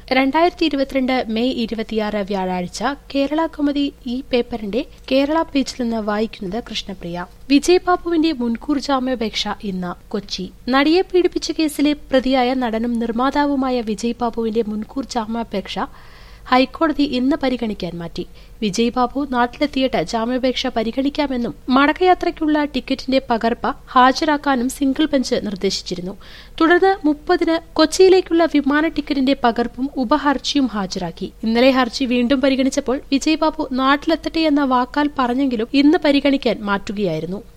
രണ്ടായിരത്തി ഇരുപത്തിരണ്ട് മെയ് ഇരുപത്തിയാറ് വ്യാഴാഴ്ച കേരള കൗമുദി ഈ പേപ്പറിന്റെ കേരള പേജിൽ നിന്ന് വായിക്കുന്നത് കൃഷ്ണപ്രിയ വിജയ് ബാബുവിന്റെ മുൻകൂർ ജാമ്യാപേക്ഷ ഇന്ന് കൊച്ചി നടിയെ പീഡിപ്പിച്ച കേസിലെ പ്രതിയായ നടനും നിർമ്മാതാവുമായ വിജയ് ബാബുവിന്റെ മുൻകൂർ ജാമ്യാപേക്ഷ ഹൈക്കോടതി ഇന്ന് പരിഗണിക്കാൻ മാറ്റി വിജയ് ബാബു നാട്ടിലെത്തിയിട്ട് ജാമ്യാപേക്ഷ പരിഗണിക്കാമെന്നും മടക്കയാത്രയ്ക്കുള്ള ടിക്കറ്റിന്റെ പകർപ്പ് ഹാജരാക്കാനും സിംഗിൾ ബെഞ്ച് നിർദ്ദേശിച്ചിരുന്നു തുടർന്ന് മുപ്പതിന് കൊച്ചിയിലേക്കുള്ള വിമാന ടിക്കറ്റിന്റെ പകർപ്പും ഉപഹർജിയും ഹാജരാക്കി ഇന്നലെ ഹർജി വീണ്ടും പരിഗണിച്ചപ്പോൾ വിജയ് ബാബു നാട്ടിലെത്തട്ടെ എന്ന വാക്കാൽ പറഞ്ഞെങ്കിലും ഇന്ന് പരിഗണിക്കാൻ മാറ്റുകയായിരുന്നു